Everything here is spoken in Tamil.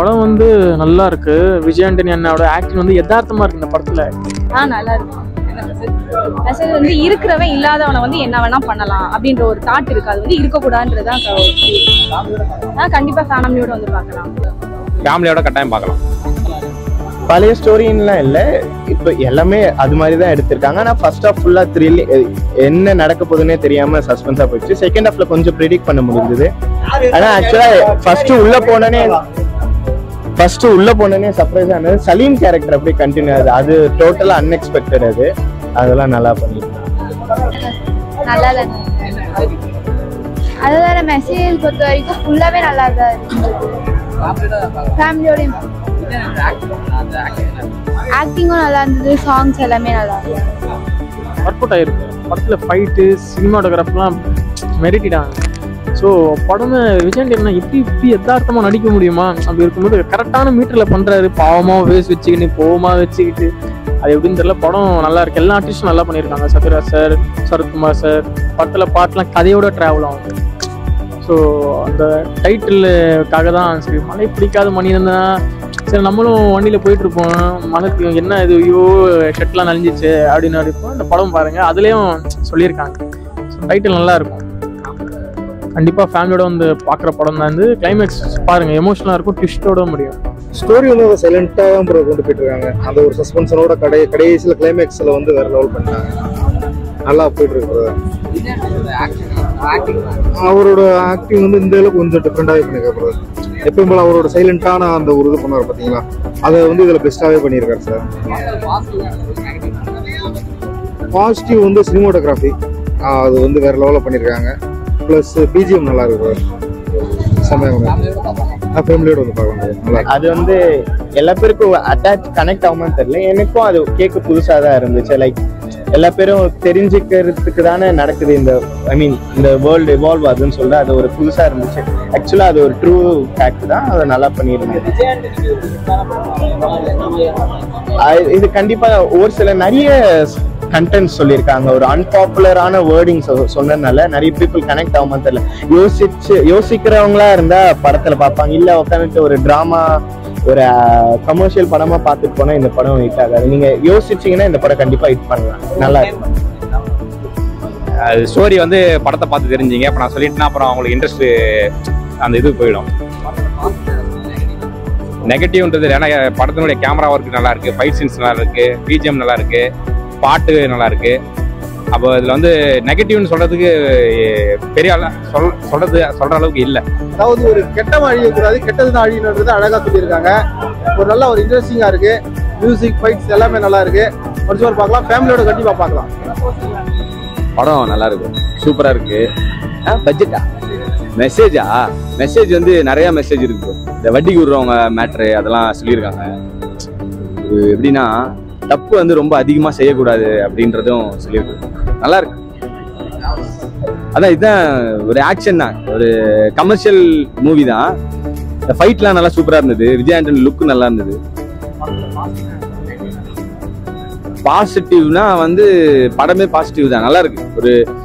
படம் வந்து நல்லா இருக்கு விஜய் ஆண்டனி அண்ணாவோட ஆக்டிங் வந்து யதார்த்தமா இருக்கு இந்த படத்துல ஆ நல்லா இருக்கும் மெசேஜ் வந்து இருக்கிறவன் இல்லாதவனை வந்து என்ன வேணா பண்ணலாம் அப்படின்ற ஒரு தாட் இருக்கு அது வந்து இருக்கக்கூடாதுன்றதுதான் க- ஒரு feel. ஆ கண்டிப்பா ஃபேமிலியோட வந்து பார்க்கலாம் ஃபேமிலியோட கட்டாயம் பார்க்கலாம் பழைய ஸ்டோரின்லாம் இல்லை இப்போ எல்லாமே அது மாதிரி தான் எடுத்திருக்காங்க ஆனால் ஃபர்ஸ்ட் ஆஃப் ஃபுல்லாக த்ரில் என்ன நடக்க போகுதுன்னே தெரியாமல் சஸ்பென்ஸாக போயிடுச்சு செகண்ட் ஹாஃப்ல கொஞ்சம் ப்ரிடிக்ட் பண்ண முடிஞ்சது ஆனால் ஆக்சுவலாக ஃபர்ஸ்ட் உள்ள போனோடனே ஃபர்ஸ்ட் உள்ள போனோடனே சர்ப்ரைஸ் ஆனது சலீம் கேரக்டர் அப்படியே கண்டினியூ ஆகுது அது டோட்டலாக அன்எக்ஸ்பெக்டட் அது அதெல்லாம் நல்லா பண்ணிருக்காங்க நல்லா தான் அதோட மெசேஜ் பொறுத்த வரைக்கும் ஃபுல்லாவே நல்லா தான் இருந்தது ஃபேமிலியோடையும் ஆக்டிங்கும் நல்லா இருந்தது சாங்ஸ் எல்லாமே நல்லா இருந்தது ஒர்க் அவுட் ஆயிருக்கு படத்துல ஃபைட்டு சினிமாட்டோகிராஃப்லாம் மெரிட்டிடாங்க ஸோ படமே விஜய் ஆண்டனி அண்ணா எப்படி இப்படி யதார்த்தமா நடிக்க முடியுமா அப்படி இருக்கும்போது கரெக்டான மீட்டர்ல பண்றாரு பாவமா வேஸ் வச்சுக்கிட்டு கோவமா வச்சுக்கிட்டு அது எப்படின்னு தெரியல படம் நல்லா இருக்கு எல்லா ஆர்டிஸ்டும் நல்லா பண்ணியிருக்காங்க சத்யராஜ் சார் சரத்குமார் சார் படத்துல பாட்டுலாம் கதையோட டிராவல் ஆகும் ஸோ அந்த டைட்டிலுக்காக தான் சரி மழை பிடிக்காத மனிதன் தான் சரி நம்மளும் வண்டியில் போயிட்டு இருப்போம் மழைக்கு என்ன இது ஐயோ ஷர்ட்லாம் நனைஞ்சிச்சு அப்படின்னு அடிப்போம் அந்த படம் பாருங்க அதுலேயும் சொல்லியிருக்காங்க ஸோ டைட்டில் நல்லா இருக்கும் கண்டிப்பாக ஃபேமிலியோட வந்து பார்க்குற படம் தான் வந்து கிளைமேக்ஸ் பாருங்க எமோஷனலாக இருக்கும் ட்விஸ்டோட முடியும் ஸ்டோரி வந்து சைலண்டா தான் ப்ரோ கொண்டு போயிட்டு இருக்காங்க அந்த ஒரு சஸ்பென்ஷனோட கடை கடைசியில் கிளைமேக்ஸ்ல வந்து வேற லெவல் பண்ணாங்க நல்லா போயிட்டு இருக்கு brother. அவரோட ஆக்டிங் வந்து இந்த அளவுக்கு கொஞ்சம் டிஃப்ரெண்டாகவே பண்ணியிருக்காரு brother. எப்பயும் போல அவரோட சைலண்டான அந்த ஒரு இது பண்ணார் பார்த்தீங்களா அதை வந்து இதில் பெஸ்ட்டாகவே பண்ணியிருக்காரு சார் பாசிட்டிவ் வந்து சினிமோட்டோகிராஃபி அது வந்து வேற லெவலில் பண்ணியிருக்காங்க ப்ளஸ் பிஜிஎம் நல்லா இருக்கு brother. செம்மையாக ஃபேமிலியோட வந்து பார்க்க முடியும் நல்லா இருக்கு. அது வந்து எல்லா பேருக்கும் அட்டாச் கனெக்ட் ஆகுமான்னு தெரியல எனக்கும் அது கேட்க புதுசாக தான் இருந்துச்சு லைக் எல்லா பேரும் தெரிஞ்சுக்கிறதுக்கு தானே நடக்குது இந்த ஐ மீன் இந்த வேர்ல்டு எவால்வ் ஆகுதுன்னு சொல்ல அது ஒரு புதுசாக இருந்துச்சு ஆக்சுவலாக அது ஒரு ட்ரூ ஃபேக்ட் தான் அதை நல்லா பண்ணியிருந்தது அது- இது கண்டிப்பாக ஒரு சில நிறைய கண்டென்ட் சொல்லியிருக்காங்க ஒரு அன்பாப்புலரான வேர்டிங் சொன்னதுனால நிறைய பீப்புள் கனெக்ட் ஆகுமான்னு தெரியல யோசிச்சு யோசிக்கிறவங்களா இருந்தா படத்துல பார்ப்பாங்க இல்ல உட்காந்துட்டு ஒரு டிராமா ஒரு கமர்ஷியல் படமா பார்த்துட்டு போனா இந்த படம் ஹிட் ஆகாது நீங்க யோசிச்சீங்கன்னா இந்த படம் கண்டிப்பா ஹிட் பண்ணலாம் நல்லா இருக்கும் அது ஸ்டோரி வந்து படத்தை பார்த்து தெரிஞ்சிங்க இப்போ நான் சொல்லிட்டேன்னா அப்புறம் அவங்களுக்கு இன்ட்ரெஸ்ட் அந்த இது போயிடும் நெகட்டிவ்ன்றது ஏன்னா படத்தினுடைய கேமரா ஒர்க் நல்லா இருக்கு ஃபைட் சீன்ஸ் நல்லா இருக்கு பிஜிஎம் நல்லா இருக்கு பாட்டு நல்லா இருக்கு அப்போ இதுல வந்து நெகட்டிவ்னு சொல்றதுக்கு எ, பெரிய ஆளா சொல் சொல்றது சொல்ற அளவுக்கு இல்லை அதாவது ஒரு கெட்டவன் அழியக்கூடாது கெட்டது தான் அழியணுன்றது அழகா சொல்லியிருக்காங்க ஒரு நல்ல ஒரு இன்ட்ரெஸ்டிங்கா இருக்கு மியூசிக் ஃபைட்ஸ் எல்லாமே நல்லா இருக்கு ஒரு ஒரு பார்க்கலாம் ஃபேமிலியோட கண்டிப்பா பார்க்கலாம் படம் நல்லா இருக்கும் சூப்பரா இருக்கு பட்ஜெட்டா மெசேஜா மெசேஜ் வந்து நிறைய மெசேஜ் இருக்கு bro. இந்த வட்டிக்கு விடுறவங்க மேட்ரு அதெல்லாம் சொல்லியிருக்காங்க இது எப்படின்னா தப்பு வந்து ரொம்ப அதிகமா செய்யக்கூடாது அப்படின்றதும் சொல்லியிருக்கு நல்லா இருக்கு அதான் இதுதான் ஒரு ஆக்ஷன் தான் ஒரு கமர்ஷியல் மூவி தான் இந்த ஃபைட்லாம் நல்லா சூப்பரா இருந்தது விஜய் ஆண்டனி லுக் நல்லா இருந்தது பாசிட்டிவ்னா வந்து படமே பாசிட்டிவ் தான் நல்லா இருக்கு ஒரு